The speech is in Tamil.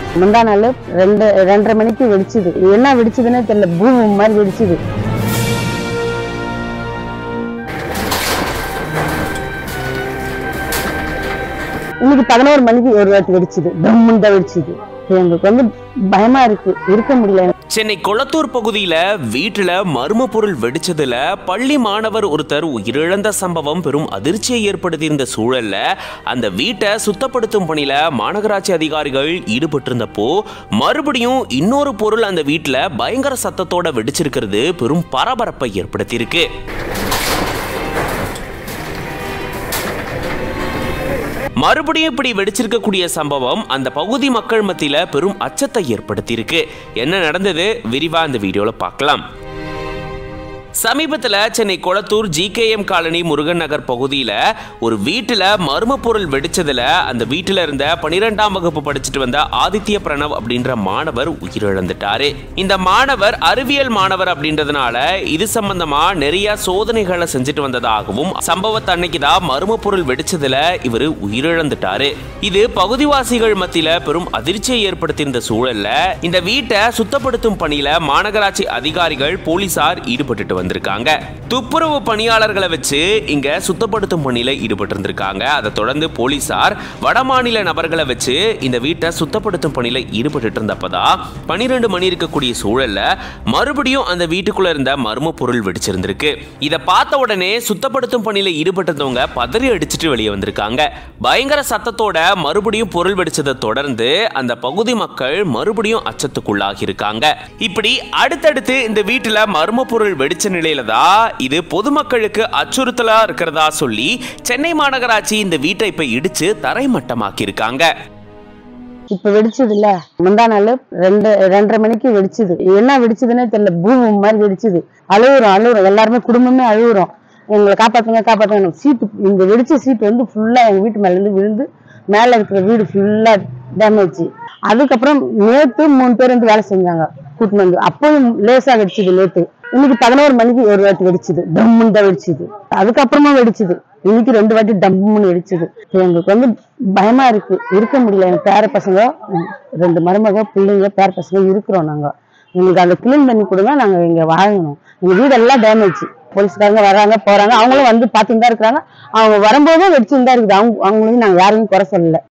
முந்தா நாள் ரெண்டு ரெண்டரை மணிக்கு வெடிச்சுது என்ன வெடிச்சதுன்னே தெரியல பூமி மாதிரி வெடிச்சுது இன்னைக்கு பதினோரு மணிக்கு ஒரு வாட்டி வெடிச்சுது பிரம்மன் தான் வெடிச்சுது எங்களுக்கு வந்து பயமா இருக்கு இருக்க முடியல சென்னை கொளத்தூர் பகுதியில வீட்டுல மர்ம பொருள் வெடிச்சதுல பள்ளி மாணவர் ஒருத்தர் உயிரிழந்த சம்பவம் பெரும் அதிர்ச்சியை ஏற்படுத்தியிருந்த சூழல்ல அந்த வீட்டை சுத்தப்படுத்தும் பணியில மாநகராட்சி அதிகாரிகள் ஈடுபட்டிருந்தப்போ மறுபடியும் இன்னொரு பொருள் அந்த வீட்டுல பயங்கர சத்தத்தோட வெடிச்சிருக்கிறது பெரும் பரபரப்பை ஏற்படுத்தியிருக்கு மறுபடியும் இப்படி வெடிச்சிருக்கக்கூடிய சம்பவம் அந்த பகுதி மக்கள் மத்தியில பெரும் அச்சத்தை ஏற்படுத்தியிருக்கு என்ன நடந்தது விரிவா இந்த வீடியோல பார்க்கலாம் சமீபத்தில் சென்னை கொளத்தூர் ஜிகேஎம் காலனி முருகன் நகர் பகுதியில் ஒரு வீட்டில் மர்ம பொருள் வெடிச்சதுல அந்த வீட்டில் இருந்த பனிரெண்டாம் வகுப்பு படிச்சுட்டு வந்த ஆதித்ய பிரணவ் அப்படின்ற மாணவர் உயிரிழந்துட்டாரு இந்த மாணவர் அறிவியல் மாணவர் அப்படின்றதுனால இது சம்பந்தமா நிறைய சோதனைகளை செஞ்சுட்டு வந்ததாகவும் சம்பவத்தை அன்னைக்கு தான் மர்ம பொருள் வெடிச்சதுல இவர் உயிரிழந்துட்டாரு இது பகுதிவாசிகள் மத்தியில பெரும் அதிர்ச்சியை ஏற்படுத்தியிருந்த சூழல்ல இந்த வீட்டை சுத்தப்படுத்தும் பணியில மாநகராட்சி அதிகாரிகள் போலீசார் ஈடுபட்டுட்டு வந்திருக்காங்க துப்புரவு பணியாளர்களை வச்சு இங்க சுத்தப்படுத்தும் பணியில ஈடுபட்டு இருந்திருக்காங்க அதை தொடர்ந்து போலீசார் வடமாநில நபர்களை வச்சு இந்த வீட்டை சுத்தப்படுத்தும் பணியில ஈடுபட்டு இருந்தப்பதான் பனிரெண்டு மணி இருக்கக்கூடிய சூழல்ல மறுபடியும் அந்த வீட்டுக்குள்ள இருந்த மர்ம பொருள் வெடிச்சிருந்திருக்கு இதை பார்த்த உடனே சுத்தப்படுத்தும் பணியில ஈடுபட்டிருந்தவங்க பதறி அடிச்சிட்டு வெளியே வந்திருக்காங்க பயங்கர சத்தத்தோட மறுபடியும் பொருள் வெடிச்சதை தொடர்ந்து அந்த பகுதி மக்கள் மறுபடியும் அச்சத்துக்குள்ளாகி இருக்காங்க இப்படி அடுத்தடுத்து இந்த வீட்டுல மர்ம பொருள் வெடிச்ச நிலையில தான் இது பொதுமக்களுக்கு அச்சுறுத்தலா இருக்கிறதா சொல்லி சென்னை மாநகராட்சி இந்த வீட்டை இப்ப இடிச்சு தரைமட்டமாக்கி இருக்காங்க இப்ப வெடிச்சது இல்ல முந்தா நாள் ரெண்டு ரெண்டரை மணிக்கு வெடிச்சுது என்ன வெடிச்சதுன்னே தெரியல பூமி மாதிரி வெடிச்சுது அழுகுறோம் அழுகுறோம் எல்லாருமே குடும்பமே அழுகுறோம் எங்களை காப்பாத்துங்க காப்பாத்துங்க சீட்டு இந்த வெடிச்ச சீட்டு வந்து ஃபுல்லா எங்க வீட்டு மேல இருந்து விழுந்து மேல இருக்கிற வீடு ஃபுல்லா டேமேஜ் அதுக்கப்புறம் நேத்து மூணு பேர் வந்து வேலை செஞ்சாங்க கூட்டிட்டு வந்து அப்பவும் லேசா வெடிச்சுது நேத்து இன்னைக்கு பதினோரு மணிக்கு ஒரு வாட்டி வெடிச்சுது டம்முன்னு தான் வெடிச்சுது அதுக்கப்புறமா வெடிச்சுது இன்னைக்கு ரெண்டு வாட்டி டம்முன்னு வெடிச்சுது எங்களுக்கு வந்து பயமா இருக்கு இருக்க முடியல எங்க பேர பசங்க உம், ரெண்டு மருமக பிள்ளைங்க பேர பசங்க இருக்கிறோம் நாங்க எங்களுக்கு அதை கிளீன் பண்ணி கொடுங்க நாங்க இங்க வாழணும் எங்க வீடெல்லாம் டேமேஜ் போலீஸ்காரங்க வராங்க போறாங்க அவங்களும் வந்து பார்த்துட்டு தான் இருக்கிறாங்க அவங்க வரும்போதும் வெடிச்சுட்டு தான் இருக்குது அவங்க அவங்களையும் நாங்க யாரையும் குறை சொல்லல